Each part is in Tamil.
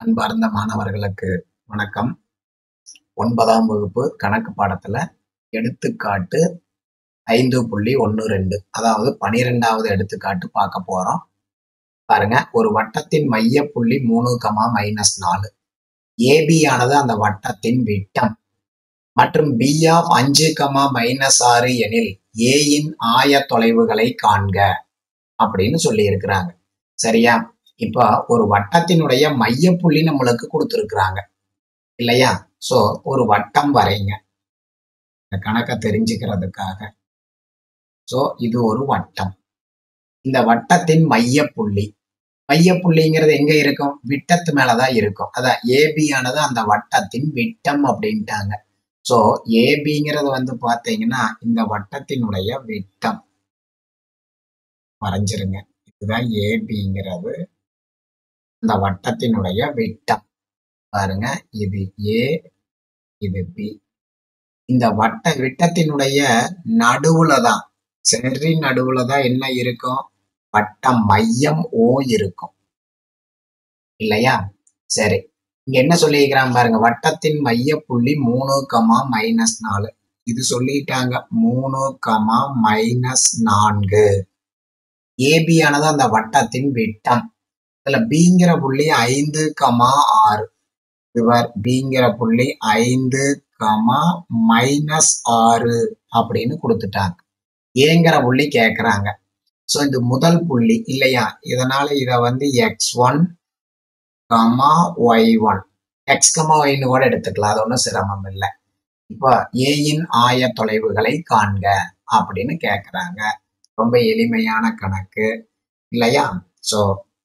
அன்பார்ந்த மாணவர்களுக்கு வணக்கம் ஒன்பதாம் வகுப்பு கணக்கு பாடத்துல எடுத்துக்காட்டு ஐந்து புள்ளி ஒன்று ரெண்டு அதாவது பனிரெண்டாவது எடுத்துக்காட்டு பார்க்க போறோம் பாருங்க ஒரு வட்டத்தின் மைய புள்ளி மூணு கமா மைனஸ் நாலு ஏபி ஆனது அந்த வட்டத்தின் விட்டம் மற்றும் பி ஆஃப் அஞ்சு கமா மைனஸ் ஆறு எனில் ஏயின் ஆய தொலைவுகளை காண்க அப்படின்னு சொல்லி இருக்கிறாங்க சரியா இப்போ ஒரு வட்டத்தினுடைய மையப்புள்ளி நம்மளுக்கு கொடுத்துருக்குறாங்க இல்லையா சோ ஒரு வட்டம் வரைங்க இந்த கணக்கை தெரிஞ்சுக்கிறதுக்காக சோ இது ஒரு வட்டம் இந்த வட்டத்தின் மையப்புள்ளி மையப்புள்ளிங்கிறது எங்க இருக்கும் விட்டத்து மேலதான் இருக்கும் அதான் ஏபி ஆனது அந்த வட்டத்தின் விட்டம் அப்படின்ட்டாங்க சோ ஏபிங்கிறது வந்து பாத்தீங்கன்னா இந்த வட்டத்தினுடைய விட்டம் வரைஞ்சிருங்க இதுதான் ஏபிங்கிறது இந்த வட்டத்தினுடைய விட்டம் பாருங்க இது ஏ இது பி இந்த வட்ட விட்டத்தினுடைய நடுவுல தான் சரி நடுவுல தான் என்ன இருக்கும் வட்டம் மையம் ஓ இருக்கும் இல்லையா சரி இங்க என்ன சொல்லியிருக்கிறாங்க பாருங்க வட்டத்தின் மைய புள்ளி மூணு கமா மைனஸ் நாலு இது சொல்லிட்டாங்க மூணு கமா மைனஸ் நான்கு ஏபி ஆனது அந்த வட்டத்தின் விட்டம் இதுல பிங்கிற புள்ளி ஐந்து கமா ஆறு இவர் பிங்கிற புள்ளி ஐந்து கமா மைனஸ் ஆறு அப்படின்னு கொடுத்துட்டாங்க ஏங்கிற புள்ளி கேக்குறாங்க ஸோ இந்த முதல் புள்ளி இல்லையா இதனால இதை வந்து x one comma y one x comma ஒய்னு கூட எடுத்துக்கலாம் அது ஒன்றும் சிரமம் இல்லை இப்போ ஏயின் ஆய தொலைவுகளை காண்க அப்படின்னு கேக்குறாங்க ரொம்ப எளிமையான கணக்கு இல்லையா ஸோ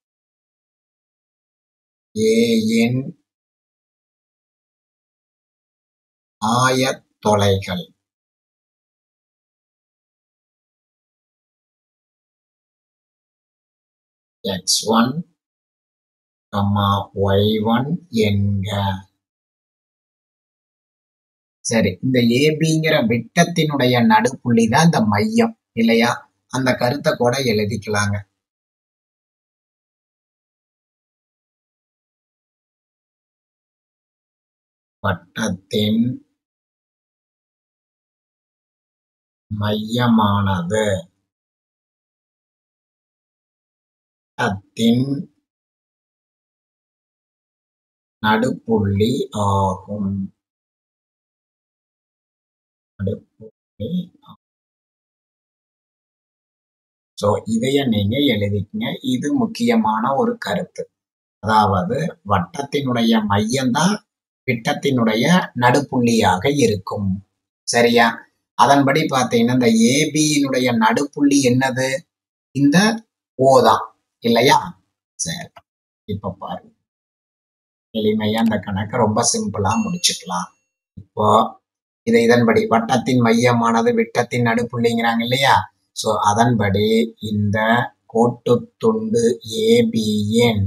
ஏயின் ஆயத்தொலைகள் x one comma y one என்க சரி இந்த ஏபிங்கிற விட்டத்தினுடைய நடுப்புள்ளி தான் இந்த மையம் இல்லையா அந்த கருத்தை கூட எழுதிக்கலாங்க வட்டத்தின் மையமானது வட்டத்தின் நடுப்புள்ளி ஆகும் நடுப்புள்ளி ஸோ இதைய நீங்க எழுதிக்கங்க இது முக்கியமான ஒரு கருத்து அதாவது வட்டத்தினுடைய மையம்தான் விட்டத்தினுடைய நடுப்புள்ளியாக இருக்கும் சரியா அதன்படி பார்த்தீங்கன்னா இந்த ஏபியினுடைய நடுப்புள்ளி என்னது இந்த ஓ தான் இல்லையா சரி இப்ப பாருங்க எளிமையா இந்த கணக்கை ரொம்ப சிம்பிளா முடிச்சுக்கலாம் இப்போ இது இதன்படி வட்டத்தின் மையமானது விட்டத்தின் நடுப்புள்ளிங்கிறாங்க இல்லையா சோ அதன்படி இந்த கோட்டு துண்டு ஏபியின்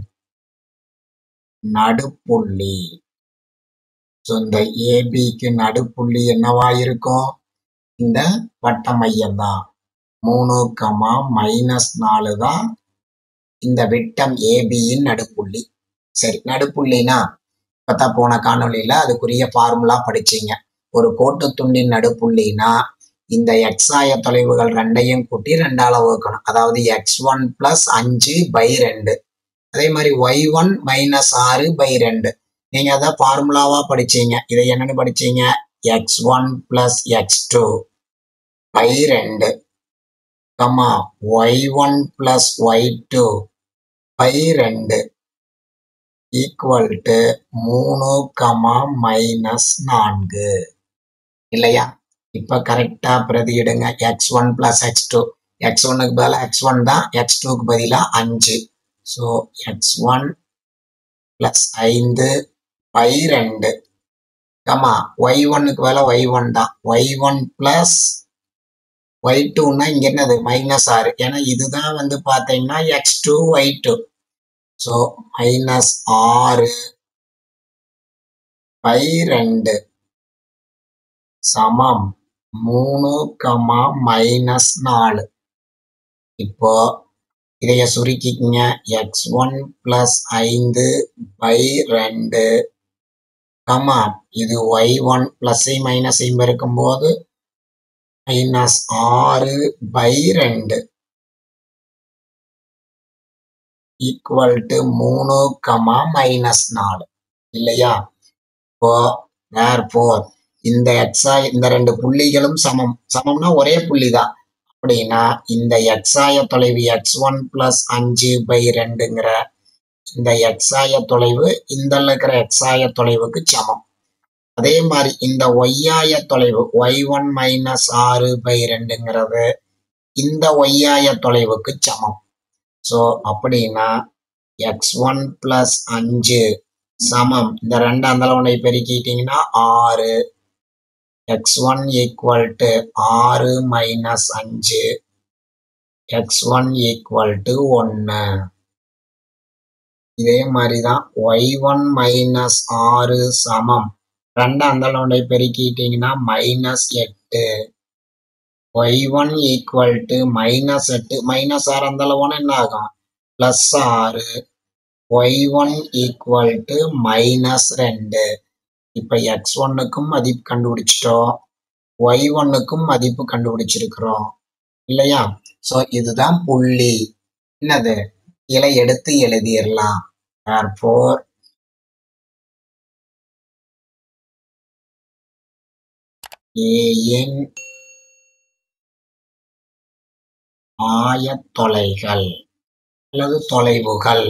நடுப்புள்ளி ஸோ இந்த ஏபிக்கு நடுப்புள்ளி என்னவா இருக்கும் இந்த வட்ட மையம் தான் மூணு கமா மைனஸ் நாலு தான் இந்த விட்டம் ஏபியின் நடுப்புள்ளி சரி நடுப்புள்ளினா இப்பதான் போன காணொலியில அதுக்குரிய ஃபார்முலா படிச்சீங்க ஒரு கோட்டு துண்டின் நடுப்புள்ளினா இந்த எக்ஸ் ஆய தொலைவுகள் ரெண்டையும் கூட்டி ரெண்டால வகுக்கணும் அதாவது எக்ஸ் ஒன் பிளஸ் அஞ்சு பை ரெண்டு அதே மாதிரி ஒய் ஒன் மைனஸ் ஆறு பை ரெண்டு நீங்க அதான் ஃபார்முலாவா படிச்சீங்க இதை என்னன்னு படிச்சீங்க x one plus x two by ரெண்டு comma y one plus y two by ரெண்டு ஈக்குவல் டு மூணு கமா மைனஸ் நான்கு இல்லையா இப்ப கரெக்டா பிரதியிடுங்க x one plus x two x ஒன்னுக்கு பதிலாக எக்ஸ் ஒன் தான் எக்ஸ் டூக்கு பதிலாக அஞ்சு ஸோ எக்ஸ் ஒன் பிளஸ் ஐந்து பை ரெண்டு கமா ஒய் ஒன்னுக்கு வேலை ஒய் ஒன் தான் ஒய் ஒன் பிளஸ் ஒய் டூன்னா இங்க என்னது மைனஸ் ஆறு ஏன்னா இதுதான் வந்து பார்த்தீங்கன்னா x two y two so minus ஆறு பை ரெண்டு சமம் மூணு கமா மைனஸ் நாலு இப்போ இதைய சுருக்கிக்கங்க எக்ஸ் ஒன் பிளஸ் ஐந்து பை ரெண்டு கமா இது ஒய் ஒன் பிளஸ் மைனஸ் இருக்கும்போது மைனஸ் ஆறு பை ரெண்டு ஈக்குவல் டு மூணு கமா மைனஸ் நாலு இல்லையா இப்போ வேர் போர் இந்த எக்ஸா இந்த ரெண்டு புள்ளிகளும் சமம் சமம்னா ஒரே புள்ளி தான் அப்படின்னா இந்த எக்ஸாய தொலைவு எக்ஸ் ஒன் பிளஸ் அஞ்சு பை ரெண்டுங்கிற இந்த எக்ஸாய தொலைவு இந்த இருக்கிற எக்ஸாய தொலைவுக்கு சமம் அதே மாதிரி இந்த ஒய்யாய தொலைவு ஒய் ஒன் மைனஸ் ஆறு பை ரெண்டுங்கிறது இந்த ஒய்யாய தொலைவுக்கு சமம் ஸோ அப்படின்னா எக்ஸ் ஒன் பிளஸ் அஞ்சு சமம் இந்த ரெண்டு அந்த ஒன்றை பெருக்கிட்டீங்கன்னா ஆறு எக்ஸ் ஒன் ஈக்குவல் டு ஆறு மைனஸ் அஞ்சு எக்ஸ் ஒன் ஈக்குவல் டு ஒன்று இதே மாதிரி தான் ஒய் ஒன் மைனஸ் ஆறு சமம் ரெண்டு அந்த ஒன்றை பெருக்கிட்டீங்கன்னா மைனஸ் எட்டு y one equal to minus எட்டு மைனஸ் ஆறு அந்த ஒன்று என்ன ஆகும் ப்ளஸ் ஆறு y one equal to minus ரெண்டு இப்போ எக்ஸ் ஒன்னுக்கும் மதிப்பு கண்டுபிடிச்சிட்டோம் ஒய் ஒன்னுக்கும் மதிப்பு கண்டுபிடிச்சிருக்கிறோம் இல்லையா ஸோ இதுதான் புள்ளி என்னது இலை எடுத்து எழுதிடலாம் therefore ஏயின் ஆயத்தொலைகள் அல்லது தொலைவுகள்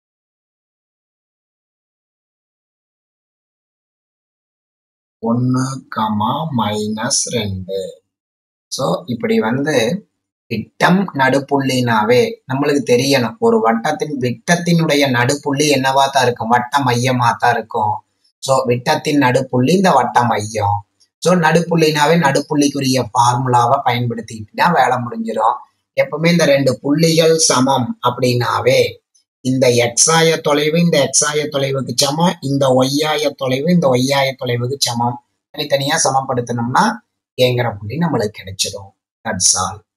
ஒன்று கமா மைனஸ் ரெண்டு ஸோ இப்படி வந்து விட்டம் நடுப்புள்ளினாவே நம்மளுக்கு தெரியணும் ஒரு வட்டத்தின் விட்டத்தினுடைய நடுப்புள்ளி என்னவா தான் இருக்கும் வட்ட மையமா தான் இருக்கும் ஸோ விட்டத்தின் நடுப்புள்ளி இந்த வட்ட மையம் ஸோ நடுப்புள்ளினாவே நடுப்புள்ளிக்குரிய ஃபார்முலாவை பயன்படுத்திக்கிட்டா வேலை முடிஞ்சிடும் எப்பவுமே இந்த ரெண்டு புள்ளிகள் சமம் அப்படின்னாவே இந்த எக்ஸாய தொலைவு இந்த எக்ஸாய தொலைவுக்கு சமம் இந்த ஒய்யாய தொலைவு இந்த ஒய்யாய தொலைவுக்கு சமம் தனித்தனியா சமப்படுத்தணும்னா ஏங்கிற புள்ளி நம்மளுக்கு கிடைச்சிடும் தட்ஸ் ஆல்